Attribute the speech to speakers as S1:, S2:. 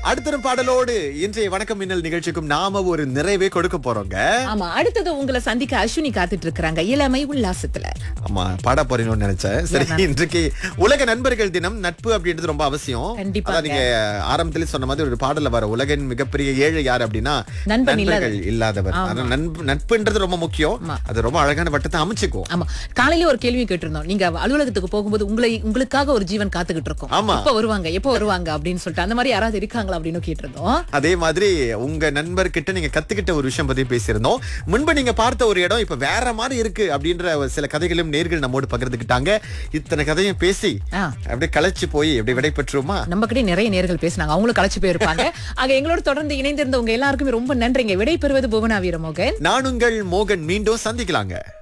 S1: அடுத்தரும் பாடலோடு இன்றைய வணக்கம் மின்னல் நிகழ்ச்சிக்கும் நாம ஒரு நிறைவே கொடுக்க போறோங்க
S2: ஆமா அடுத்தது உங்களை சந்திக்க அஸ்வினி காத்துட்டு இருக்காங்க இளமை உல்லாசத்துல
S1: ஆமா பாட போறீங்கன்னு நினைச்சேன் சரி இன்றைக்கு உலக நண்பர்கள் தினம் நட்பு அப்படின்றது ரொம்ப அவசியம்
S2: கண்டிப்பாங்க.
S1: அதான் நீங்க ஆரம்பத்துல சொன்ன மாதிரி ஒரு பாடல்ல வர உலகின் மிகப்பெரிய ஏழை யார் அப்படின்னா
S2: நண்பன்
S1: நண்பர்கள் இல்லாதவர் ஆனா நண்பு- நட்புன்றது ரொம்ப முக்கியம் அது ரொம்ப அழகான வட்டத்தை அமைச்சுக்குவோம்
S2: ஆமா காலையில ஒரு கேள்வி கேட்டிருந்தோம் நீங்க அலுவலகத்துக்கு போகும்போது உங்களை உங்களுக்காக ஒரு ஜீவன் காத்துக்கிட்டு இருக்கோம்
S1: ஆமா.
S2: எப்ப வருவாங்க எப்ப வருவாங்க அப்படின்னு சொல்லிட்டு அந்த மாதிரி யாராவது இருக்காங்களா அப்படின்னு கேட்டிருந்தோம்
S1: அதே மாதிரி உங்க நண்பர்கிட்ட நீங்க கத்துக்கிட்ட ஒரு விஷயம் பத்தி பேசியிருந்தோம் முன்பு நீங்க பார்த்த ஒரு இடம் இப்ப வேற மாதிரி இருக்கு அப்படின்ற ஒரு சில கதைகளும் நேர்கள் நம்மோடு பகிர்ந்துக்கிட்டாங்க இத்தனை கதையும் பேசி
S2: ஆ.
S1: அப்படியே களைச்சு போய் அப்படியே விடை பெற்றுமா
S2: நம்ம கிட்ட நிறைய நேர்கள் பேசினாங்க அவங்களும் களைச்சு போயிருப்பாங்க ஆக எங்களோட தொடர்ந்து இணைந்திருந்தவங்க எல்லாருக்குமே ரொம்ப நன்றிங்க விடை பெறுவது புவனா வீரமோகன்
S1: நான் உங்கள் மோகன் மீண்டும் சந்திக்கலாங்க